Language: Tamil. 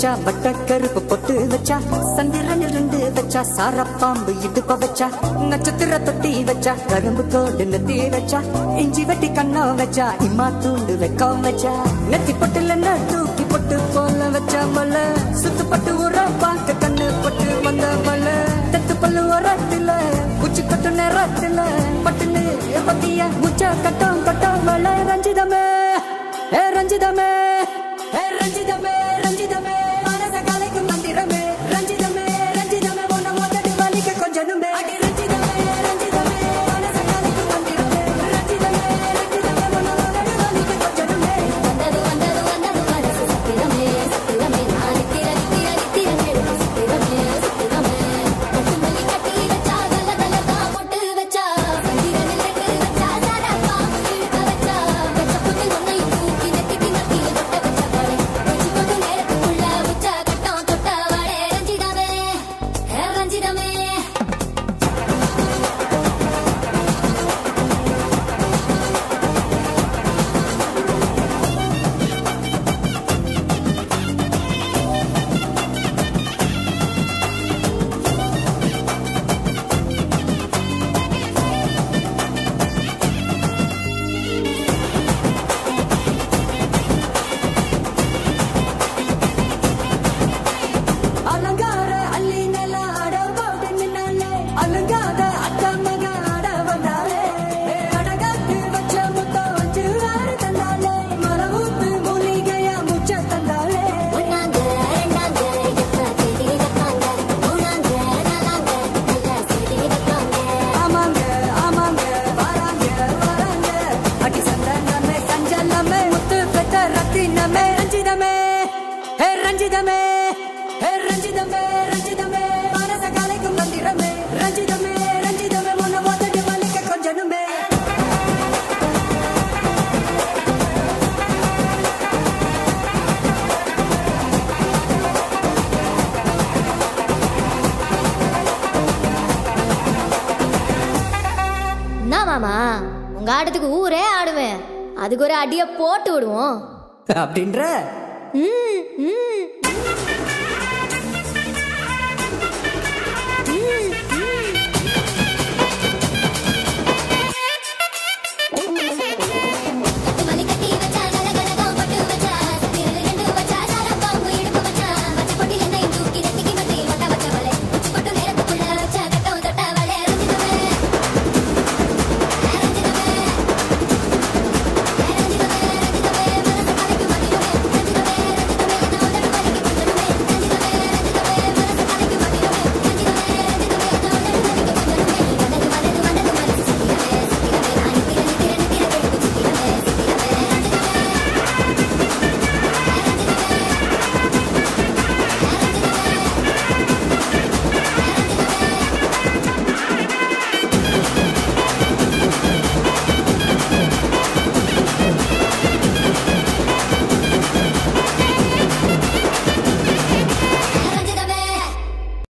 வச்சா வட்ட கருப்பு பொட்டு வச்சா சந்திரன் ரெண்டு வச்சா சாரப்பாம்பு இடுப்ப வச்சா நட்சத்திர தொட்டி வச்சா கரும்பு கோடு நெத்தி வச்சா இஞ்சி வெட்டி கண்ணா வச்சா இம்மா தூண்டு வெக்கம் வச்சா நெத்தி பொட்டுல தூக்கி பொட்டு போல வச்சா மல சுத்து பட்டு உர பார்க்க கண்ணு பொட்டு வந்த மல தெத்து பல்லு உரத்துல உச்சி கட்டு நேரத்துல பட்டுன்னு பத்திய முச்ச கட்டம் கட்டம் மல ரஞ்சிதமே ஏ ரஞ்சிதமே ஏ ரஞ்சிதமே ரஞ்சிதமே மனச கலைக்கு மந்திரமே ரஞ்சிதமே ரஞ்சிதமே உன்னை முதட்டு வலிக்க கொஞ்சனுமே அடி ரஞ்சிதமே ரஞ்சிதமே மனச கலைக்கு மந்திரமே ரஞ்சிதமே ரஞ்சிதமே உன்னை முதட்டு வலிக்க கொஞ்சனுமே வந்தது வந்தது வந்தது மனசு சத்திரமே சத்திரமே நான் நித்திர நித்திர நித்திர நெடுக்கு சத்திரமே சத்திரமே கட்டுமல்லி கட்டி வச்சா கல கலக்கா பொட்டு வச்சா சந்திரனில் ரெண்டு வச்சா சாரப்பா இழுக்க வச்சா வச்ச பொட்டு ஒன்னை தூக்கி நெத்திக்கு மத்தியில் தொட்ட வச்ச பாடு வச்சு கொண்டு நேரத்துக்குள்ள உச்ச கட்டம் தொட்ட வாடே ரஞ்சிதமே ஹே ரஞ்சிதமே அலங்கார அள்ளி நில அட போட்டு நின்னாலே அலங்காத அக்கா மக அட வந்தாலே ஏ அடகாத்து வச்ச முத்தம் வச்சு ஆறு தந்தாலே மரவூத்து மூலிகையா முச்ச தந்தாலே ஒன்னாங்க ரெண்டாங்க எப்ப தேடி வைப்பாங்க மூணாங்க நாலாங்க நல்ல செய்தி வைப்பாங்க ஆமாங்க ஆமாங்க வராங்க வராங்க அடி சந்தனமே சஞ்சலமே முத்து பெத்த ரத்தினமே ரஞ்சிதமே ஹே ரஞ்சிதமே ஹே ரஞ்சிதமே ரஞ்சிதமே மனச கலைக்கும் மந்திரமே ரஞ்சிதமே ரஞ்சிதமே உன்னை முதட்டு வலிக்க கொஞ்சனுமே என்ன மாமா உங்க ஆட்டத்துக்கு ஊரே ஆடுவேன் அதுக்கு ஒரு அடிய போட்டு விடுவோம் அப்படின்ற ம், ம்.